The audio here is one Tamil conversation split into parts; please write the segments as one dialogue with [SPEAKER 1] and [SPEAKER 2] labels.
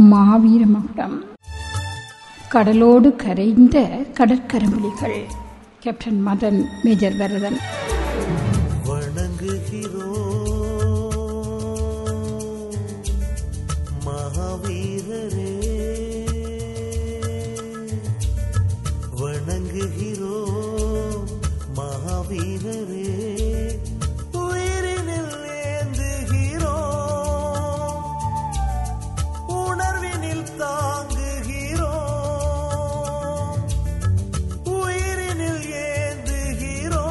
[SPEAKER 1] மாவீர மகுடம் கடலோடு கரைந்த கடற்கரம்புலிகள் கேப்டன் மதன் மேஜர் வரதன்
[SPEAKER 2] வணங்குகிறோம் மகாவீரரே வணங்குகிறோம் மகாவீரரே உயிரினில் ஏந்துகிறோம் உணர்வினில் தாங்குகிறோம் உயிரினில் ஏந்துகிறோம்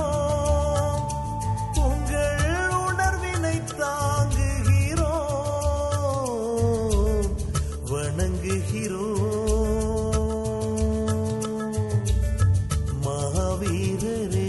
[SPEAKER 2] உங்கள் உணர்வினை தாங்குகிறோம் வணங்குகிறோம் மகாவீரரே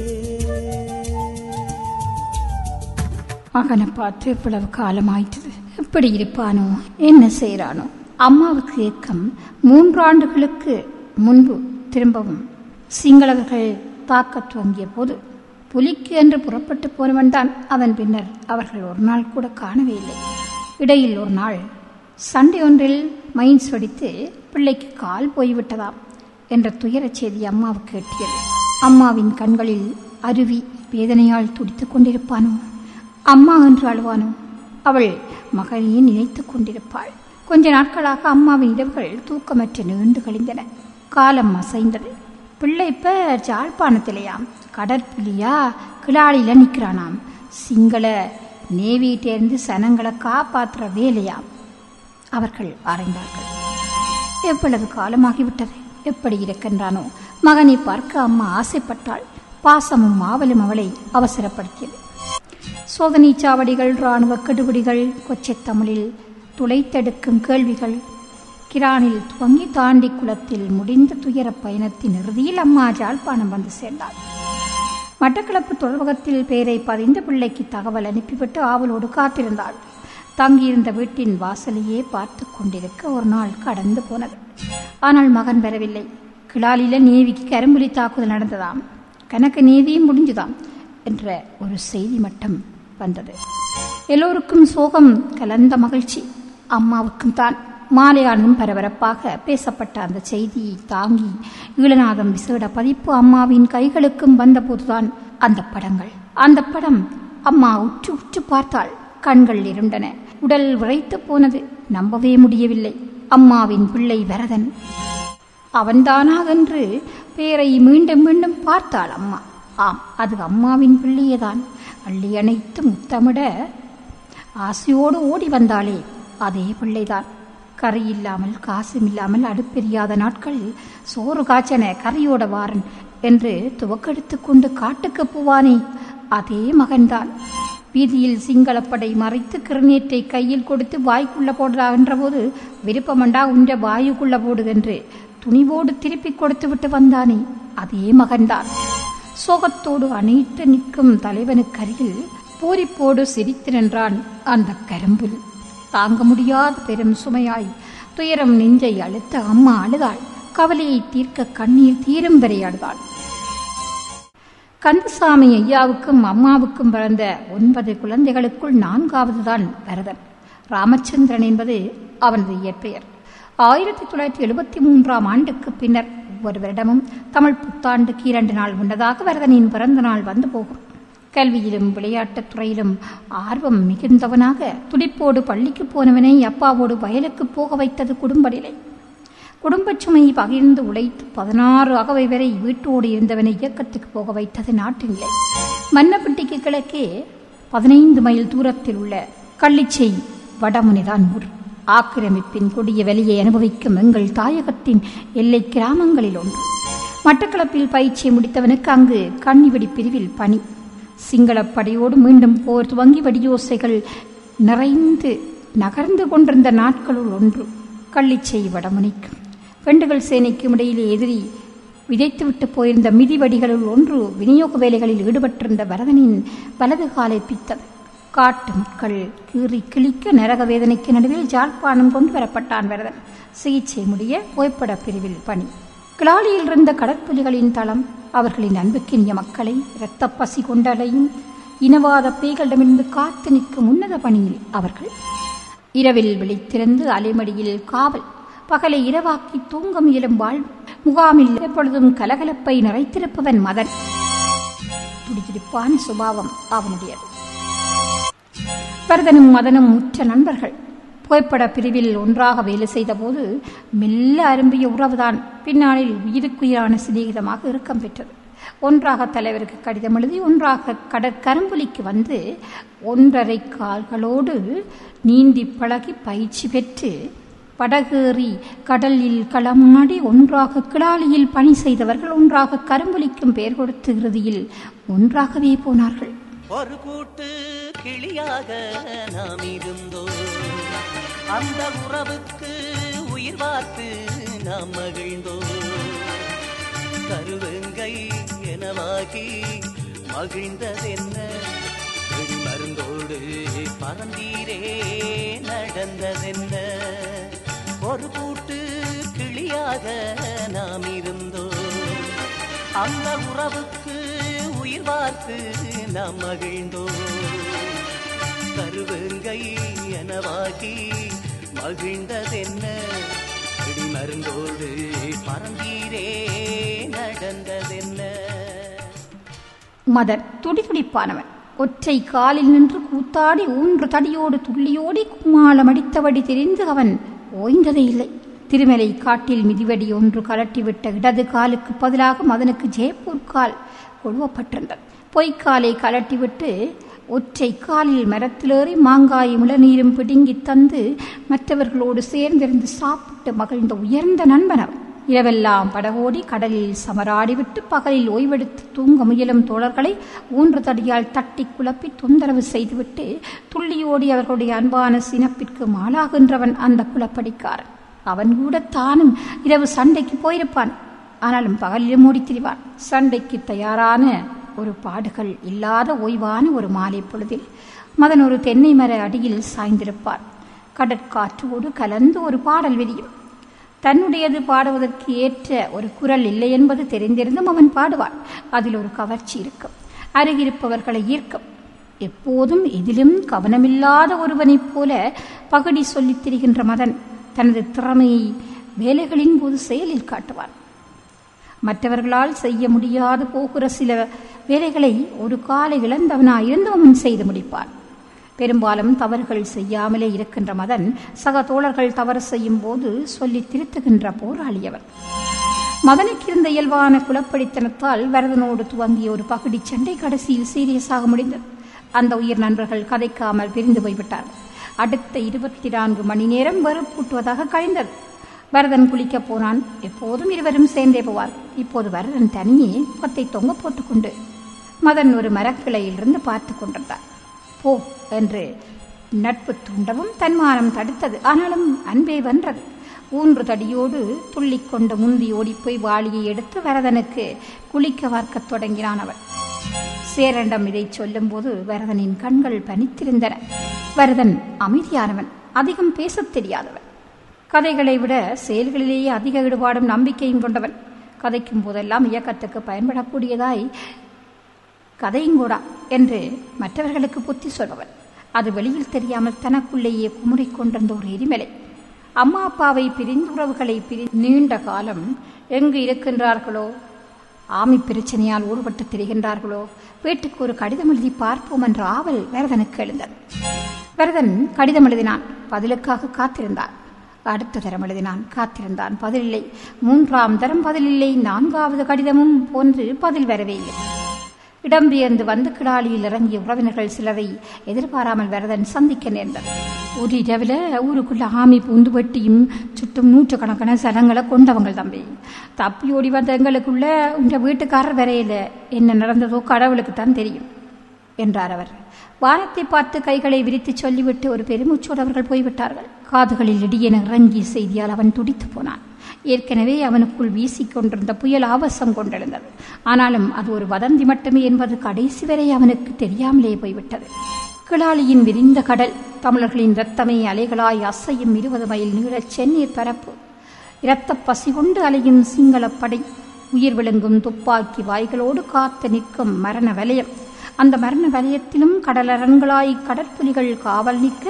[SPEAKER 1] மகனை பார்த்து இவ்வளவு காலம் ஆயிட்டது எப்படி இருப்பானோ என்ன செய்யறானோ அம்மாவுக்கு ஏக்கம் மூன்று ஆண்டுகளுக்கு முன்பு திரும்பவும் சிங்களவர்கள் தாக்கத் துவங்கிய போது புலிக்கு என்று புறப்பட்டு போனவன் தான் அதன் பின்னர் அவர்கள் ஒரு நாள் கூட காணவே இல்லை இடையில் ஒரு நாள் சண்டை ஒன்றில் மைன்ஸ் வெடித்து பிள்ளைக்கு கால் போய்விட்டதாம் என்ற துயரச் செய்தி அம்மாவுக்கு எட்டியது அம்மாவின் கண்களில் அருவி வேதனையால் துடித்துக் கொண்டிருப்பானோ அம்மா என்று அழுவானோ அவள் மகனையே நினைத்துக் கொண்டிருப்பாள் கொஞ்ச நாட்களாக அம்மாவின் இரவுகள் தூக்கமற்று நீண்டு கழிந்தன காலம் அசைந்தது பிள்ளை இப்ப ஜாழ்ப்பாணத்திலேயாம் கடற்புலியா கிளாடியில நிற்கிறானாம் சிங்கள நேவியிட்டேருந்து சனங்களை காப்பாற்றுற வேலையாம் அவர்கள் ஆராய்ந்தார்கள் எவ்வளவு காலமாகிவிட்டது எப்படி இருக்கின்றானோ மகனை பார்க்க அம்மா ஆசைப்பட்டாள் பாசமும் ஆவலும் அவளை அவசரப்படுத்தியது சோதனை சாவடிகள் இராணுவ கெடுபிடிகள் கொச்சைத் தமிழில் துளைத்தெடுக்கும் கேள்விகள் கிரானில் துவங்கி தாண்டி குளத்தில் முடிந்த துயரப் பயணத்தின் இறுதியில் அம்மா ஜாழ்ப்பாணம் வந்து சேர்ந்தாள் மட்டக்களப்பு தொடர்பகத்தில் பெயரை பதிந்த பிள்ளைக்கு தகவல் அனுப்பிவிட்டு ஆவலோடு காத்திருந்தாள் தங்கியிருந்த வீட்டின் வாசலையே பார்த்து கொண்டிருக்க ஒரு நாள் கடந்து போனது ஆனால் மகன் வரவில்லை கிளாலில நேவிக்கு கரும்புலி தாக்குதல் நடந்ததாம் கணக்கு நேவியும் முடிஞ்சுதாம் என்ற ஒரு செய்தி மட்டும் வந்தது எல்லோருக்கும் சோகம் கலந்த மகிழ்ச்சி அம்மாவுக்கும் தான் மாலையானும் பரபரப்பாக பேசப்பட்ட அந்த செய்தியை தாங்கி ஈழநாதம் விசேட பதிப்பு அம்மாவின் கைகளுக்கும் வந்தபோதுதான் அந்த படங்கள் அந்த படம் அம்மா உற்று உற்று பார்த்தாள் கண்கள் இருண்டன உடல் விரைத்து போனது நம்பவே முடியவில்லை அம்மாவின் பிள்ளை வரதன் அவன்தானா என்று பேரை மீண்டும் மீண்டும் பார்த்தாள் அம்மா ஆம் அது அம்மாவின் பிள்ளையேதான் அள்ளி அணைத்து முத்தமிட ஆசையோடு ஓடி வந்தாளே அதே பிள்ளைதான் கறி இல்லாமல் காசும் இல்லாமல் அடுப்பெரியாத நாட்களில் சோறு காய்ச்சன கறியோட வாரன் என்று துவக்கெடுத்து கொண்டு காட்டுக்கு போவானே அதே மகன்தான் வீதியில் சிங்களப்படை மறைத்து கிருநீற்றை கையில் கொடுத்து வாய்க்குள்ள போடுறா என்றபோது விருப்பமண்டா உன்ற வாயுக்குள்ள போடுதென்று துணிவோடு திருப்பி கொடுத்து விட்டு வந்தானே அதே மகன்தான் சோகத்தோடு அணைத்து நிற்கும் தலைவனுக்கருகில் பூரிப்போடு சிரித்து நின்றான் அந்த கரும்பில் தாங்க முடியாத பெரும் சுமையாய் துயரம் நெஞ்சை அழுத்த அம்மா அழுதாள் கவலையை தீர்க்க கண்ணீர் தீரும் வரை அழுதாள் கந்தசாமி ஐயாவுக்கும் அம்மாவுக்கும் பிறந்த ஒன்பது குழந்தைகளுக்குள் நான்காவது தான் பரதன் ராமச்சந்திரன் என்பது அவனது இயற்பெயர் ஆயிரத்தி தொள்ளாயிரத்தி எழுபத்தி மூன்றாம் ஆண்டுக்கு பின்னர் ஒவ்வொரு வருடமும் தமிழ் புத்தாண்டுக்கு இரண்டு நாள் முன்னதாக வரதனின் பிறந்த நாள் வந்து போகும் கல்வியிலும் விளையாட்டுத் துறையிலும் ஆர்வம் மிகுந்தவனாக துடிப்போடு பள்ளிக்கு போனவனை அப்பாவோடு வயலுக்கு போக வைத்தது குடும்ப நிலை குடும்பச் சுமையை பகிர்ந்து உழைத்து பதினாறு அகவை வரை வீட்டோடு இருந்தவனை இயக்கத்துக்கு போக வைத்தது நாட்டு நிலை மன்னப்பட்டிக்கு கிழக்கே பதினைந்து மைல் தூரத்தில் உள்ள கள்ளிச்சை வடமுனைதான் ஊர் ஆக்கிரமிப்பின் கொடிய வெளியை அனுபவிக்கும் எங்கள் தாயகத்தின் எல்லை கிராமங்களில் ஒன்று மட்டக்களப்பில் பயிற்சியை முடித்தவனுக்கு அங்கு கன்னிவெடி பிரிவில் பணி சிங்களப் படையோடு மீண்டும் போர் துவங்கி வெடியோசைகள் நிறைந்து நகர்ந்து கொண்டிருந்த நாட்களுள் ஒன்று கள்ளிச்சை வடமுனைக்கும் வெண்டுகள் சேனைக்கும் இடையிலே எதிரி விதைத்துவிட்டு போயிருந்த மிதிவடிகளுள் ஒன்று விநியோக வேலைகளில் ஈடுபட்டிருந்த வரதனின் வலது காலை பித்தது காட்டு முட்கள் கீறி கிழிக்க நரக வேதனைக்கு நடுவில் ஜாழ்ப்பாணம் கொண்டு வரப்பட்டான் வரதன் சிகிச்சை முடிய புகைப்பட பிரிவில் பணி கிளாலியில் இருந்த கடற்புலிகளின் தளம் அவர்களின் அன்புக்கினிய மக்களை இரத்தப் பசி கொண்டலையும் இனவாத பேய்களிடமிருந்து காத்து நிற்கும் உன்னத பணியில் அவர்கள் இரவில் விழித்திருந்து அலைமடியில் காவல் பகலை இரவாக்கி தூங்க முயலும் வாழ் முகாமில் எப்பொழுதும் கலகலப்பை நிறைத்திருப்பவன் மதன் துடிதுடிப்பான சுபாவம் அவனுடையது பரதனும் மதனும் உற்ற நண்பர்கள் புகைப்பட பிரிவில் ஒன்றாக வேலை செய்தபோது மெல்ல அரும்பிய உறவுதான் பின்னாளில் உயிருக்குயிரான சிநேகிதமாக இறுக்கம் பெற்றது ஒன்றாக தலைவருக்கு கடிதம் எழுதி ஒன்றாக கடற்கரும்புலிக்கு வந்து ஒன்றரை கால்களோடு நீந்தி பழகி பயிற்சி பெற்று படகேறி கடலில் களமாடி ஒன்றாக கிளாலியில் பணி செய்தவர்கள் ஒன்றாக கரும்புலிக்கும் பெயர் கொடுத்து இறுதியில் ஒன்றாகவே போனார்கள்
[SPEAKER 3] ஒரு கூட்டு கிளியாக நாம் இருந்தோம் அந்த உறவுக்கு உயிர் வார்த்து நாம் மகிழ்ந்தோம் கருவங்கை எனவாகி மகிழ்ந்ததென்ன வெடி மருந்தோடு பறந்தீரே நடந்ததென்ன ஒரு கூட்டு கிளியாக நாம் இருந்தோம் அந்த உறவுக்கு உயிர் வார்த்து நாம் மகிழ்ந்தோம் கருவங்கை எனவாகி மகிழ்ந்ததென்ன இடி மருந்தோடு பறந்தீரே நடந்ததென்ன
[SPEAKER 1] மதன் துடிதுடிப்பானவன் ஒற்றை காலில் நின்று கூத்தாடி ஊன்று தடியோடு துள்ளியோடி கும்மாளம் அடித்தபடி தெரிந்து அவன் ஓய்ந்ததே இல்லை திருமலை காட்டில் மிதிவடி ஒன்று கலட்டிவிட்ட இடது காலுக்கு பதிலாக மதனுக்கு ஜெயப்பூர் கால் கொழுவப்பட்டிருந்தது பொய்க்காலை கலட்டிவிட்டு ஒற்றை காலில் மரத்திலேறி மாங்காயும் இளநீரும் பிடுங்கி தந்து மற்றவர்களோடு சேர்ந்திருந்து சாப்பிட்டு மகிழ்ந்த உயர்ந்த நண்பன் அவன் இரவெல்லாம் படகோடி கடலில் சமராடிவிட்டு பகலில் ஓய்வெடுத்து தூங்க முயலும் தோழர்களை ஊன்று தடியால் தட்டி குழப்பி தொந்தரவு செய்துவிட்டு துள்ளியோடி அவர்களுடைய அன்பான சினப்பிற்கு மாளாகின்றவன் அந்த குலப்படிக்காரன் அவன் கூட தானும் இரவு சண்டைக்கு போயிருப்பான் ஆனாலும் பகலிலும் ஓடித் திரிவான் சண்டைக்கு தயாரான ஒரு பாடுகள் இல்லாத ஓய்வான ஒரு மாலை பொழுதில் மதன் ஒரு தென்னை மர அடியில் சாய்ந்திருப்பான் கடற்காற்றோடு கலந்து ஒரு பாடல் விரியும் தன்னுடையது பாடுவதற்கு ஏற்ற ஒரு குரல் இல்லை என்பது தெரிந்திருந்தும் அவன் பாடுவான் அதில் ஒரு கவர்ச்சி இருக்கும் அருகிருப்பவர்களை ஈர்க்கும் எப்போதும் எதிலும் கவனமில்லாத ஒருவனைப் போல பகடி சொல்லித் திரிகின்ற மதன் தனது திறமையை வேலைகளின் போது செயலில் காட்டுவான் மற்றவர்களால் செய்ய முடியாது போகிற சில வேலைகளை ஒரு காலை இழந்தவனாயிருந்து அவன் செய்து முடிப்பான் பெரும்பாலும் தவறுகள் செய்யாமலே இருக்கின்ற மதன் சக தோழர்கள் தவறு செய்யும் போது சொல்லி திருத்துகின்ற போராளி அவன் மதனுக்கு இருந்த இயல்பான குலப்படித்தனத்தால் வரதனோடு துவங்கிய ஒரு பகுடி சண்டை கடைசியில் சீரியஸாக முடிந்தது அந்த உயிர் நண்பர்கள் கதைக்காமல் பிரிந்து போய்விட்டார்கள் அடுத்த இருபத்தி நான்கு மணி நேரம் வெறுப்பூட்டுவதாக கழிந்தது வரதன் குளிக்கப் போனான் எப்போதும் இருவரும் சேர்ந்தே போவார் இப்போது வரதன் தனியே முகத்தை தொங்க போட்டுக்கொண்டு மதன் ஒரு மரக்கிளையிலிருந்து பார்த்து கொண்டிருந்தார் போ என்று நட்பு தூண்டவும் தன்மானம் தடுத்தது ஆனாலும் அன்பே வென்றது ஊன்று தடியோடு துள்ளிக்கொண்டு முந்தி ஓடிப்போய் வாளியை எடுத்து வரதனுக்கு குளிக்க வார்க்கத் தொடங்கினான் அவன் சேரண்டம் இதை சொல்லும்போது வரதனின் கண்கள் பனித்திருந்தன வரதன் அமைதியானவன் அதிகம் பேசத் தெரியாதவன் கதைகளை விட செயல்களிலேயே அதிக ஈடுபாடும் நம்பிக்கையும் கொண்டவன் கதைக்கும் போதெல்லாம் இயக்கத்துக்கு பயன்படக்கூடியதாய் கதையுங்கூடா என்று மற்றவர்களுக்கு புத்தி சொல்பவன் அது வெளியில் தெரியாமல் தனக்குள்ளேயே குமுறிக் கொண்டிருந்த ஒரு எரிமலை அம்மா அப்பாவை பிரிந்துறவுகளை பிரி நீண்ட காலம் எங்கு இருக்கின்றார்களோ ஆமி பிரச்சனையால் ஊடுபட்டு திரிகின்றார்களோ வீட்டுக்கு ஒரு கடிதம் எழுதி பார்ப்போம் என்ற ஆவல் வரதனுக்கு எழுந்தது வரதன் கடிதம் எழுதினான் பதிலுக்காக காத்திருந்தான் அடுத்த தரம் எழுதினான் காத்திருந்தான் பதிலில்லை மூன்றாம் தரம் பதிலில்லை நான்காவது கடிதமும் போன்று பதில் வரவே இல்லை இடம்பெயர்ந்து வந்து கிடாலியில் இறங்கிய உறவினர்கள் சிலரை எதிர்பாராமல் வரதன் சந்திக்க நேர்ந்தது ஒரு இரவில் ஊருக்குள்ள ஆமி பூந்து வெட்டியும் சுட்டும் நூற்றுக்கணக்கான சனங்களை கொண்டவங்க தம்பி தப்பி ஓடி வந்த எங்களுக்குள்ள உங்க வீட்டுக்காரர் வரையில என்ன நடந்ததோ கடவுளுக்கு தான் தெரியும் என்றார் அவர் வானத்தை பார்த்து கைகளை விரித்து சொல்லிவிட்டு ஒரு பெருமூச்சோடு அவர்கள் போய்விட்டார்கள் காதுகளில் இடியென இறங்கிய செய்தியால் அவன் துடித்து போனான் ஏற்கனவே அவனுக்குள் வீசிக்கொண்டிருந்த புயல் ஆவசம் கொண்டிருந்தது ஆனாலும் அது ஒரு வதந்தி மட்டுமே என்பது கடைசி வரை அவனுக்கு தெரியாமலே போய்விட்டது கிளாலியின் விரிந்த கடல் தமிழர்களின் இரத்தமே அலைகளாய் அசையும் இருபது மைல் நீளச் செந்நீர் பரப்பு இரத்தப் பசி கொண்டு அலையும் சிங்களப் படை உயிர் விழுங்கும் துப்பாக்கி வாய்களோடு காத்து நிற்கும் மரண வலயம் அந்த மரண வலயத்திலும் கடலரண்களாய் கடற்புலிகள் காவல் நிற்க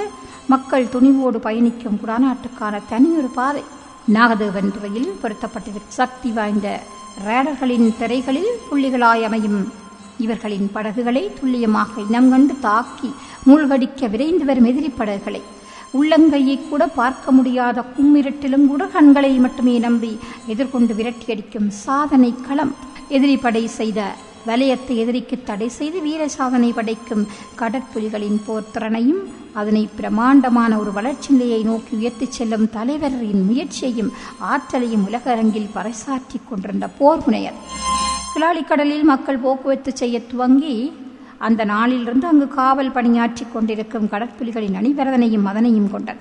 [SPEAKER 1] மக்கள் துணிவோடு பயணிக்கும் குடாநாட்டுக்கான தனியொரு பாதை நாகதேவன் துறையில் பொருத்தப்பட்டிருக்கும் சக்தி வாய்ந்த ரேடர்களின் திரைகளில் புள்ளிகளாய் அமையும் இவர்களின் படகுகளை துல்லியமாக இனம் கண்டு தாக்கி மூழ்கடிக்க விரைந்து வரும் எதிரி படகுகளை உள்ளங்கையை கூட பார்க்க முடியாத கும்மிரட்டிலும் கூட கண்களை மட்டுமே நம்பி எதிர்கொண்டு விரட்டியடிக்கும் சாதனை களம் எதிரி படை செய்த வலயத்தை எதிரிக்கு தடை செய்து வீர சாதனை படைக்கும் கடற்புலிகளின் போர்த்திறனையும் அதனை பிரமாண்டமான ஒரு வளர்ச்சி நிலையை நோக்கி உயர்த்திச் செல்லும் தலைவரின் முயற்சியையும் ஆற்றலையும் உலக அரங்கில் பறைசாற்றிக் கொண்டிருந்த போர் முனையர் கிளாலிக்கடலில் மக்கள் போக்குவரத்து செய்ய துவங்கி அந்த நாளிலிருந்து அங்கு காவல் பணியாற்றிக் கொண்டிருக்கும் கடற்புலிகளின் அணிவரதனையும் மதனையும் கொண்டது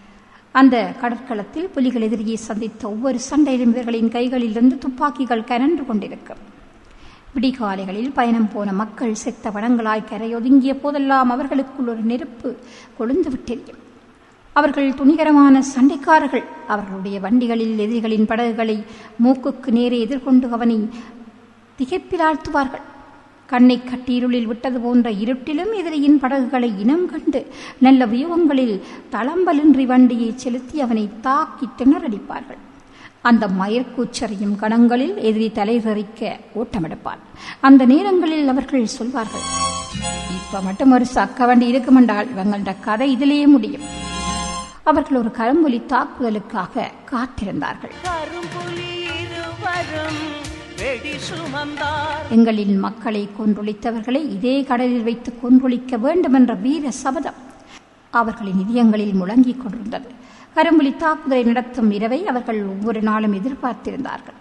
[SPEAKER 1] அந்த கடற்களத்தில் புலிகள் எதிரியை சந்தித்த ஒவ்வொரு சண்டையிலும் இவர்களின் கைகளிலிருந்து துப்பாக்கிகள் கனன்று கொண்டிருக்கும் விடிகாலைகளில் பயணம் போன மக்கள் செத்த வனங்களாய் கரையொதுங்கிய போதெல்லாம் அவர்களுக்குள் ஒரு நெருப்பு கொழுந்து விட்டெரியும் அவர்கள் துணிகரமான சண்டைக்காரர்கள் அவர்களுடைய வண்டிகளில் எதிரிகளின் படகுகளை மூக்குக்கு நேரே எதிர்கொண்டு அவனை திகைப்பிலாழ்த்துவார்கள் கண்ணை கட்டீருளில் விட்டது போன்ற இருட்டிலும் எதிரியின் படகுகளை இனம் கண்டு நல்ல வியூகங்களில் தளம்பலின்றி வண்டியை செலுத்தி அவனை தாக்கி திணறடிப்பார்கள் அந்த மயர்கூச்சறியும் கணங்களில் எதிரி தலைதறிக்க ஓட்டமெடுப்பான் அந்த நேரங்களில் அவர்கள் சொல்வார்கள் இப்ப மட்டும் ஒரு சக்க வண்டி இருக்குமென்றால் இவங்களோட கதை இதிலேயே முடியும் அவர்கள் ஒரு கரும்புலி தாக்குதலுக்காக காத்திருந்தார்கள்
[SPEAKER 3] கரும்புலி இருவரும் வெடி சுமந்தார்
[SPEAKER 1] எங்களின் மக்களை கொன்றொழித்தவர்களை இதே கடலில் வைத்து கொன்றொழிக்க வேண்டும் என்ற வீர சபதம் அவர்களின் இதயங்களில் முழங்கிக் கொண்டிருந்தது கரும்புலி தாக்குதலை நடத்தும் இரவை அவர்கள் ஒவ்வொரு நாளும் எதிர்பார்த்திருந்தார்கள்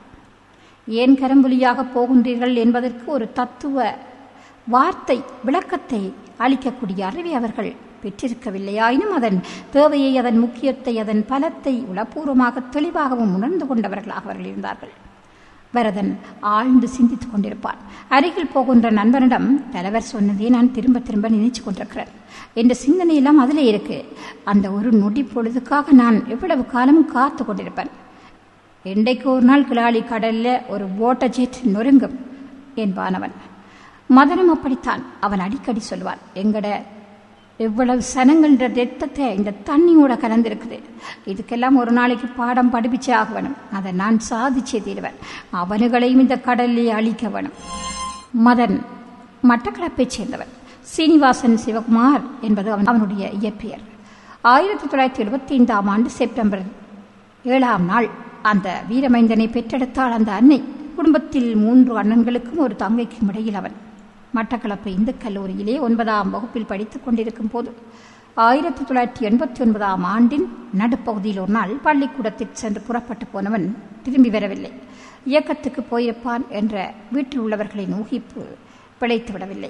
[SPEAKER 1] ஏன் கரும்புலியாக போகின்றீர்கள் என்பதற்கு ஒரு தத்துவ வார்த்தை விளக்கத்தை அளிக்கக்கூடிய அறிவை அவர்கள் பெற்றிருக்கவில்லையாயினும் அதன் தேவையை அதன் முக்கியத்தை அதன் பலத்தை உளப்பூர்வமாக தெளிவாகவும் உணர்ந்து கொண்டவர்களாக அவர்கள் இருந்தார்கள் வரதன் ஆழ்ந்து சிந்தித்துக் கொண்டிருப்பான் அருகில் போகின்ற நண்பனிடம் தலைவர் சொன்னதே நான் திரும்ப திரும்ப நினைச்சு கொண்டிருக்கிறேன் என்ற சிந்தனை எல்லாம் அதிலே இருக்கு அந்த ஒரு நொடி பொழுதுக்காக நான் எவ்வளவு காலம் காத்து கொண்டிருப்பேன் இன்றைக்கு ஒரு நாள் கிளாலி கடல்ல ஒரு ஓட்ட ஜெட் நொறுங்கும் என்பான் அவன் மதனம் அப்படித்தான் அவன் அடிக்கடி சொல்வான் எங்கட எவ்வளவு சனங்கள்ன்ற ரத்தத்தை இந்த தண்ணியோட கலந்திருக்குது இதுக்கெல்லாம் ஒரு நாளைக்கு பாடம் படிப்பிச்சே ஆக வேணும் அதை நான் சாதிச்சே தீருவேன் அவனுகளையும் இந்த கடல்லே அழிக்க வேணும் மதன் மட்டக்களப்பைச் சேர்ந்தவன் சீனிவாசன் சிவகுமார் என்பது அவன் அவனுடைய இயற்பெயர் ஆயிரத்தி தொள்ளாயிரத்தி எழுபத்தி ஐந்தாம் ஆண்டு செப்டம்பர் ஏழாம் நாள் அந்த வீரமைந்தனை பெற்றெடுத்தாள் அந்த அன்னை குடும்பத்தில் மூன்று அண்ணன்களுக்கும் ஒரு தங்கைக்கும் இடையில் அவன் மட்டக்களப்பு இந்து கல்லூரியிலே ஒன்பதாம் வகுப்பில் படித்துக் கொண்டிருக்கும் போது ஆயிரத்தி தொள்ளாயிரத்தி எண்பத்தி ஒன்பதாம் ஆண்டின் நடுப்பகுதியில் ஒரு நாள் பள்ளிக்கூடத்தில் சென்று புறப்பட்டு போனவன் திரும்பி வரவில்லை இயக்கத்துக்கு போயிருப்பான் என்ற வீட்டில் உள்ளவர்களின் ஊகிப்பு பிழைத்து விடவில்லை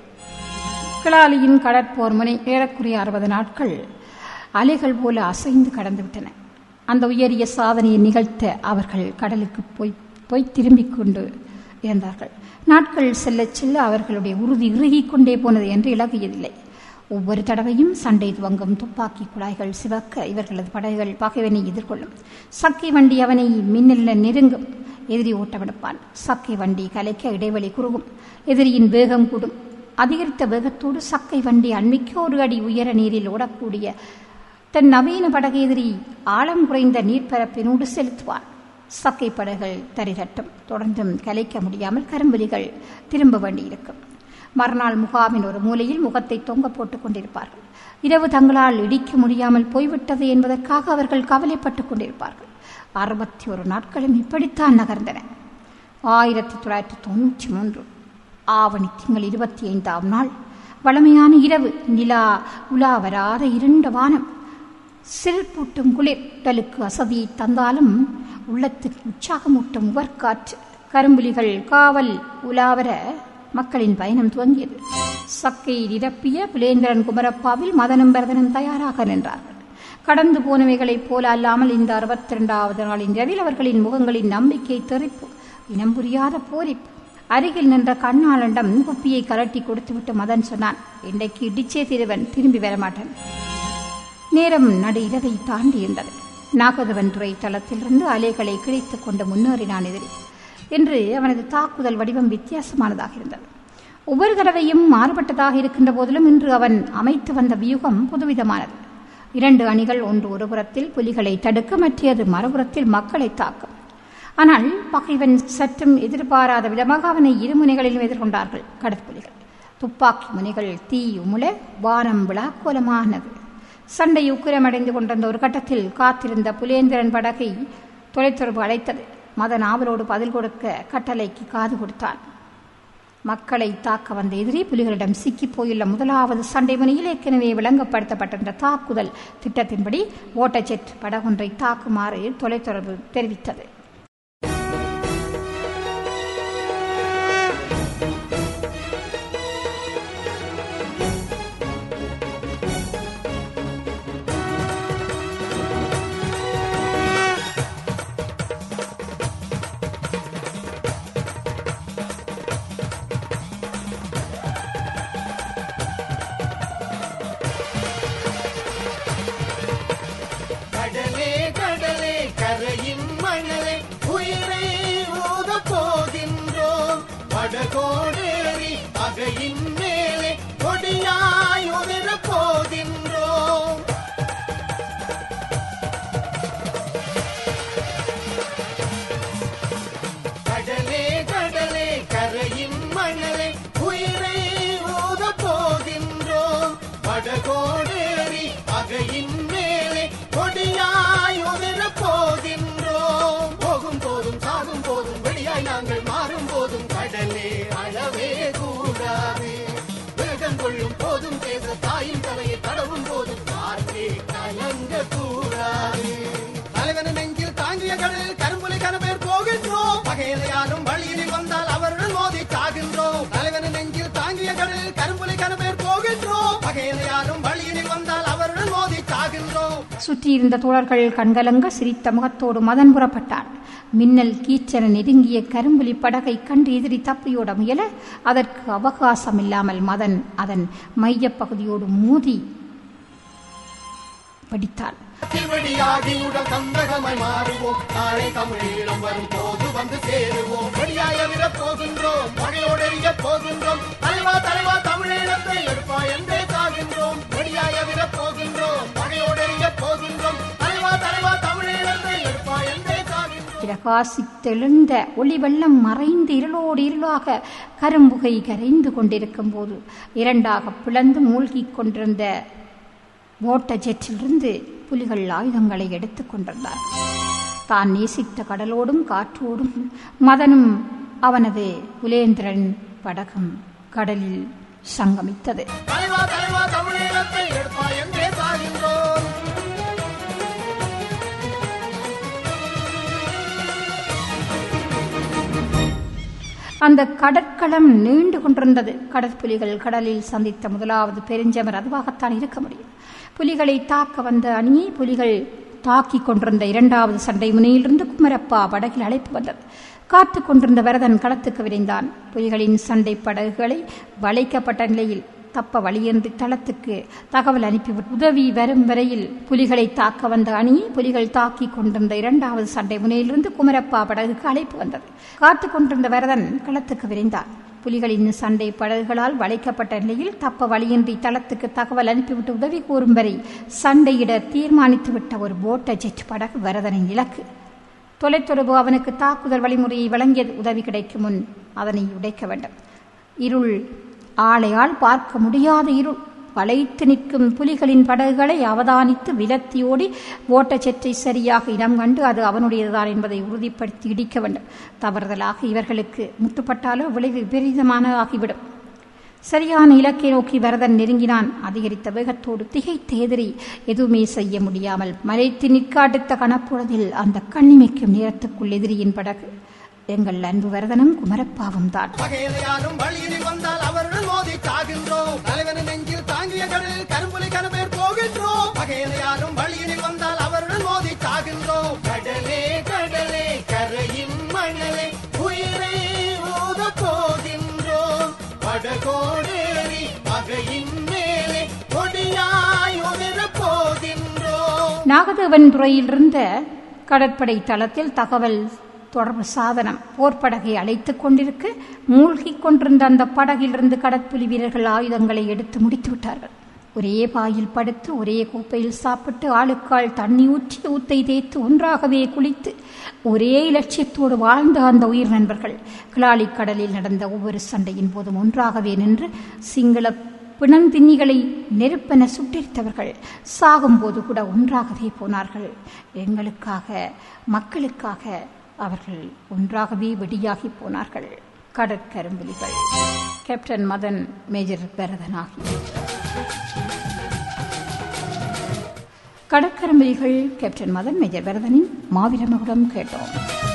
[SPEAKER 1] கிளாலியின் கடற்போர் முனை ஏறக்குறைய அறுபது நாட்கள் அலைகள் போல அசைந்து கடந்துவிட்டன அந்த உயரிய சாதனையை நிகழ்த்த அவர்கள் கடலுக்கு போய் போய் திரும்பிக் கொண்டு இருந்தார்கள் நாட்கள் செல்ல செல்ல அவர்களுடைய உறுதி இறுகிக் கொண்டே போனது என்று இலகியதில்லை ஒவ்வொரு தடவையும் சண்டை துவங்கும் துப்பாக்கி குழாய்கள் சிவக்க இவர்களது படைகள் பகைவனை எதிர்கொள்ளும் சக்கை வண்டி அவனை மின்னல நெருங்கும் எதிரி ஓட்டமெடுப்பான் சக்கை வண்டி கலைக்க இடைவெளி குறுகும் எதிரியின் வேகம் கூடும் அதிகரித்த வேகத்தோடு சக்கை வண்டி அண்மிக்க ஒரு அடி உயர நீரில் ஓடக்கூடிய தன் நவீன படகு எதிரி ஆழம் குறைந்த நீர்ப்பரப்பினோடு செலுத்துவான் சக்கை படகுகள் தரிதட்டும் தொடர்ந்தும் கலைக்க முடியாமல் கரும்புலிகள் திரும்ப வேண்டியிருக்கும் மறுநாள் முகாமின் ஒரு மூலையில் முகத்தை தொங்க போட்டுக் கொண்டிருப்பார்கள் இரவு தங்களால் இடிக்க முடியாமல் போய்விட்டது என்பதற்காக அவர்கள் கவலைப்பட்டுக் கொண்டிருப்பார்கள் அறுபத்தி ஒரு நாட்களும் இப்படித்தான் நகர்ந்தன ஆயிரத்தி தொள்ளாயிரத்தி தொண்ணூற்றி மூன்று ஆவணி திங்கள் இருபத்தி ஐந்தாம் நாள் வளமையான இரவு நிலா உலா வராத இருண்ட வானம் சிறுப்பூட்டும் குளிர் உடலுக்கு அசதியை தந்தாலும் உள்ளத்துக்கு உற்சாகமூட்டும் உவர்காற்று கரும்புலிகள் காவல் உலாவர மக்களின் பயணம் துவங்கியது சக்கை நிரப்பிய புலேந்திரன் குமரப்பாவில் மதனும் பரதனும் தயாராக நின்றார்கள் கடந்து போனவைகளைப் போல அல்லாமல் இந்த அறுபத்தி இரண்டாவது நாளின் இரவில் அவர்களின் முகங்களின் நம்பிக்கை தெறிப்பு இனம் புரியாத போரிப்பு அருகில் நின்ற கண்ணாளனிடம் குப்பியை கலட்டி கொடுத்துவிட்டு மதன் சொன்னான் இன்றைக்கு இடிச்சே திருவன் திரும்பி வரமாட்டேன் நேரம் நடு இரவை தாண்டி இருந்தது நாகதவன் துறை தளத்திலிருந்து அலைகளை கிழித்துக் கொண்டு முன்னேறினான் எதிரி என்று அவனது தாக்குதல் வடிவம் வித்தியாசமானதாக இருந்தது ஒவ்வொரு தடவையும் மாறுபட்டதாக இருக்கின்ற போதிலும் இன்று அவன் அமைத்து வந்த வியூகம் புதுவிதமானது இரண்டு அணிகள் ஒன்று ஒரு புறத்தில் புலிகளை தடுக்க மற்றது மறுபுறத்தில் மக்களை தாக்கும் ஆனால் பகைவன் சற்றும் எதிர்பாராத விதமாக அவனை இரு முனைகளிலும் எதிர்கொண்டார்கள் கடற்புலிகள் துப்பாக்கி முனைகள் தீ உமுள வானம் விழாக்கோலமானது சண்டை உக்கிரமடைந்து கொண்டிருந்த ஒரு கட்டத்தில் காத்திருந்த புலேந்திரன் படகை தொலைத்தொடர்பு அழைத்தது மதன் ஆவலோடு பதில் கொடுக்க கட்டளைக்கு காது கொடுத்தான் மக்களை தாக்க வந்த எதிரி புலிகளிடம் சிக்கிப் போயுள்ள முதலாவது சண்டை முனையில் ஏற்கனவே விளங்கப்படுத்தப்பட்டிருந்த தாக்குதல் திட்டத்தின்படி ஓட்டச்செட் படகொன்றை தாக்குமாறு தொலைத்தொடர்பு தெரிவித்தது
[SPEAKER 2] கடலே கடலே கரையின் மணலே உயிரை ஊத போகின்றோம் படகோடேறி அகையின் மேலே கொடியாய் உதிர போகின்றோம் கடலே கடலே கரையின் மணலே உயிரை ஊத போகின்றோம் படகோடேறி அகையின் மேலே கொடியாய் உதிர போகின்றோம் போகும் போதும் சாகும் போதும் வெளியாய் நாங்கள் மாறும் போதும் கடலே அளவே கூடாது வேகம் கொள்ளும் போதும் பேச தாயின் தலையை தடவும் போதும் வார்த்தை கலங்க கூடாது தலைவன நெஞ்சில் தாங்கிய கடலில் கரும்புலி கனவேர் போகின்றோம் பகையில யாரும் வழியில் வந்தால் அவருடன் மோதி சாகின்றோம் தலைவன நெஞ்சில் தாங்கிய கடலில் கரும்புலி கனவேர் போகின்றோம் பகையில யாரும் வழியில் வந்தால் அவருடன் மோதி சாகின்றோம்
[SPEAKER 1] சுற்றியிருந்த தோழர்கள் கண்கலங்க சிரித்த முகத்தோடு மதன் புறப்பட்டான் மின்னல் கீச்சென நெருங்கிய கரும்புலி படகை கண்டு எதிரி தப்பியோட முயல அதற்கு அவகாசம் இல்லாமல் மதன் அதன் மையப் பகுதியோடு மோதி படித்தான்
[SPEAKER 2] திருவடியாகி உடல் கந்தகமாய் மாறுவோம் நாளை தமிழீழம் வரும் போது வந்து சேருவோம் வெளியாய விட போகின்றோம் பகையோடெறிய போகின்றோம் தலைவா தலைவா தமிழீழத்தை எடுப்பா என்றே சாகின்றோம் வெளியாய விட போகின்றோம் பகையோடெறிய போகின்றோம் தலைவா தலைவா தமிழீழத்தை எடுப்பா என்றே சாகின்றோம்
[SPEAKER 1] பிரகாசித்தெழுந்த ஒளி வெள்ளம் மறைந்து இருளோடு இருளாக கரும்புகை கரைந்து கொண்டிருக்கும் போது இரண்டாக பிளந்து மூழ்கிக் கொண்டிருந்த ஓட்ட ஜெட்டிலிருந்து புலிகள் ஆயுதங்களை எடுத்துக் கொண்டிருந்தார் தான் நேசித்த கடலோடும் காற்றோடும் மதனும் அவனது புலேந்திரன் படகும் கடலில் சங்கமித்தது
[SPEAKER 2] தலைவா தலைவா தமிழீழத்தை எடுப்பா என்றே சாகின்றோம்
[SPEAKER 1] அந்த கடற்களம் நீண்டு கொண்டிருந்தது கடற்புலிகள் கடலில் சந்தித்த முதலாவது பெருஞ்சமர் அதுவாகத்தான் இருக்க முடியும் புலிகளை தாக்க வந்த அணியை புலிகள் தாக்கிக் கொண்டிருந்த இரண்டாவது சண்டை முனையிலிருந்து குமரப்பா படகில் அழைப்பு வந்தது காத்து கொண்டிருந்த வரதன் களத்துக்கு விரைந்தான் புலிகளின் சண்டை படகுகளை வளைக்கப்பட்ட நிலையில் தப்ப வழியின்றி தளத்துக்கு தகவல் அனுப்பிவிட்டு உதவி வரும் வரையில் புலிகளை தாக்க வந்த அணியை புலிகள் தாக்கிக் கொண்டிருந்த இரண்டாவது சண்டை முனையிலிருந்து குமரப்பா படகுக்கு அழைப்பு வந்தது காத்து கொண்டிருந்த வரதன் களத்துக்கு விரைந்தான் புலிகளின் சண்டை படகுகளால் வளைக்கப்பட்ட நிலையில் தப்ப வழியின்றி தளத்துக்கு தகவல் அனுப்பிவிட்டு உதவி கூறும் வரை சண்டையிட தீர்மானித்துவிட்ட ஒரு போட்ட ஜெட் படகு வரதனின் இலக்கு தொலைத்தொடர்பு அவனுக்கு தாக்குதல் வழிமுறையை வழங்கியது உதவி கிடைக்கும் முன் அதனை உடைக்க வேண்டும் இருள் ஆளையால் பார்க்க முடியாத இருள் வளைத்து நிற்கும் புலிகளின் படகுகளை அவதானித்து விலத்தியோடி ஓட்டச்செற்றை சரியாக இனம் கண்டு அது அவனுடையதுதான் என்பதை உறுதிப்படுத்தி இடிக்க வேண்டும் தவறுதலாக இவர்களுக்கு முட்டுப்பட்டாலோ விளைவு விபரீதமானதாகிவிடும் சரியான இலக்கை நோக்கி வரதன் நெருங்கினான் அதிகரித்த வேகத்தோடு திகைத்த எதிரி எதுவுமே செய்ய முடியாமல் மலைத்து நிற்க அடுத்த கணப்பொழுதில் அந்த கண்ணிமைக்கும் நேரத்துக்குள் எதிரியின் படகு எங்கள் அன்பு வரதனும் குமரப்பாவும் தான்
[SPEAKER 2] பகையில யாரும் வழியில் வந்தால் அவருடன் மோதி சாகின்றோம் தலைவன் நெஞ்சில் தாங்கிய கடலில் கரும்புலி கனவேர் போகின்றோம் பகையில யாரும் வழியில் வந்தால் அவருடன் மோதி சாகின்றோம் கடலே கடலே கரையின் மணலே உயிரை ஊத போகின்றோம் படகோடேறி பகையின் மேலே கொடியாய் உதிர போகின்றோம்
[SPEAKER 1] நாகதேவன் துறையிலிருந்த கடற்படை தளத்தில் தகவல் தொடர்பு சாதனம் போர்ப்படகை அழைத்துக் கொண்டிருக்க மூழ்கிக் கொண்டிருந்த அந்த படகிலிருந்து கடற்புலி வீரர்கள் ஆயுதங்களை எடுத்து முடித்து விட்டார்கள் ஒரே பாயில் படுத்து ஒரே கோப்பையில் சாப்பிட்டு ஆளுக்கால் தண்ணி ஊற்றி ஊத்தை தேய்த்து ஒன்றாகவே குளித்து ஒரே இலட்சியத்தோடு வாழ்ந்த அந்த உயிர் நண்பர்கள் கிளாலி கடலில் நடந்த ஒவ்வொரு சண்டையின் போதும் ஒன்றாகவே நின்று சிங்கள பிணந்தின்னிகளை நெருப்பென சுட்டெரித்தவர்கள் சாகும்போது கூட ஒன்றாகவே போனார்கள் எங்களுக்காக மக்களுக்காக அவர்கள் ஒன்றாகவே வெடியாகி போனார்கள் கடற்கரும்புலிகள் கேப்டன் மதன் மேஜர் பரதனாகி கடற்கரும்புலிகள் கேப்டன் மதன் மேஜர் பரதனின் மாவீரமகுடம் கேட்டோம்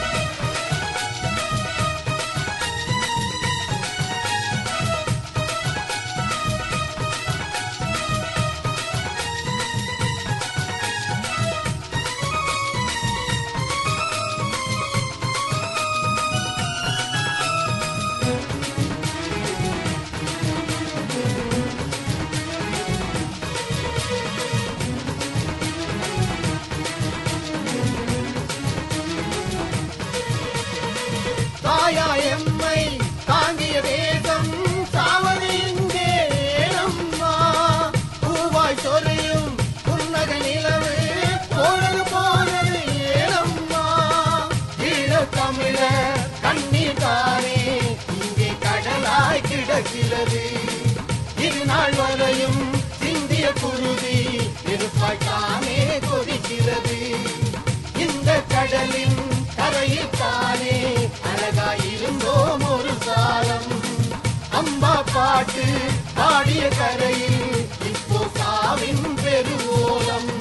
[SPEAKER 2] தாயா எம்மை தாங்கிய தேசம் சாவது இங்கே ஏனம்மா பூவாய் சொரியும் புன்னக நிலவு போனது போனது ஏனம்மா ஈழத் தமிழர் கண்ணீர் தானே இங்கே கடலாய் கிடக்கிறது இது நாள் வரையும் சிந்திய குருதி நெருப்பாய் தானே கொதிக்கிறது இந்த கடலின் கரையில் தானே அழகாயிருந்தோம் ஒரு காலம் அம்மா பாட்டு பாடிய கரையில் இப்போ சாவின் பெருவோலம்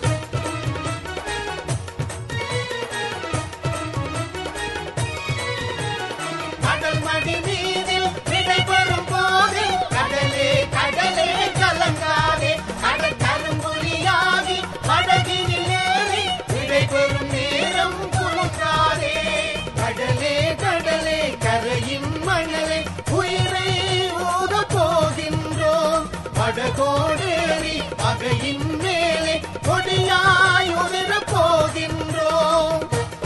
[SPEAKER 2] கடல் மடி மீதில் விடைபெறும் போது கடலே கடலே கலங்காதே கடல் கரும்புலியாகி படகினில் ஏறி விடைபெறும் நேரம் குலுக்காதே கடலே கடலே கரையின் மணலே உயிரை ஊத போகின்றோம் படகோடேறி பகையின் மேலே கொடியாய் உதிரப் போகின்றோம்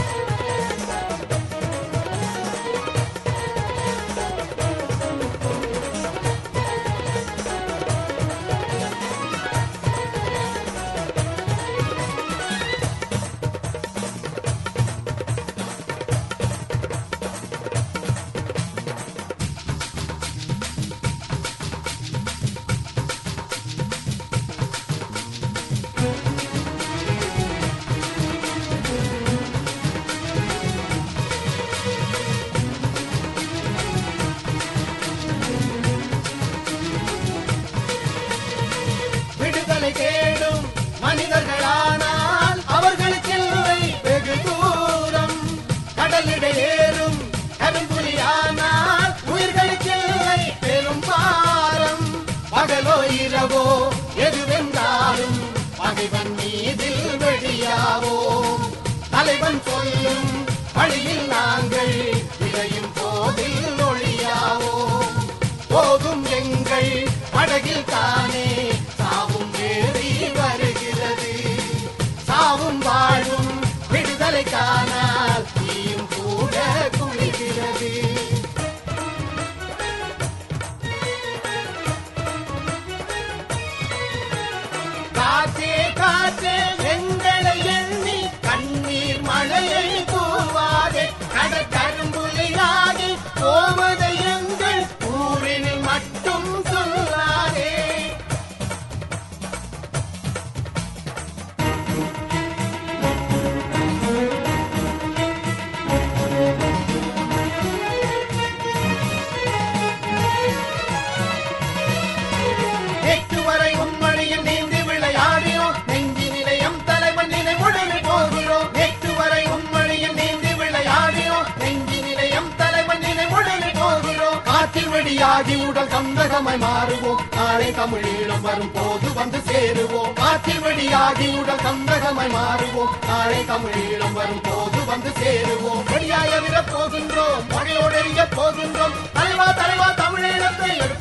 [SPEAKER 2] விடுதலை தேடும் மனிதர்களானால் அவர்களுக்கில்லை வெகு தூரம் கடலிடை ஏறும் கரும்புலியானால் உயிர்களுக்கில்லை பெரும் பாரம் பகலோ இரவோ எதுவென்றாலும் பகைவன் மீதில் வெளியாவோம் தலைவன் சொல்லும் வழியில் நாங்கள் விளையும் போதில் ஒளியாவோம் போகும் எங்கள் படகில் தானே சாவும் ஏறி வருகிறது சாவும் வாழும் விடுதலை காணால் தீயும் கூட குளிக்கிறது காற்றே காற்றே எங்களை எண்ணி கண்ணீர் மழையை தூவாதே கடற்கரும்புலியாகி போவதை எங்கள் ஊரில் மட்டும் சொல்லாதே எட்டு வரை உன்மணியில் நீந்தி விளையாடினோம் நெஞ்சி நிலையம் தலைவன் நினைவுடனே போகிறோம் எட்டு வரை உன்மணியில் நீந்தி விளையாடினோம் நெஞ்சி நிலையம் தலைவன் நினைவுடனே போகிறோம் காற்றில் வெடியாகி உடல் கந்தகமாய் மாறுவோம் நாளை தமிழீழம் வரும் போது வந்து சேருவோம் காற்றில் வெடியாகி உடல் கந்தகமாய் மாறுவோம் நாளை தமிழீழம் வரும் போது வந்து சேருவோம் வெடியாய விட போகின்றோம் மழையோடு எரிய போகின்றோம் தலைவா தலைவா தமிழீழத்தை எடுத்து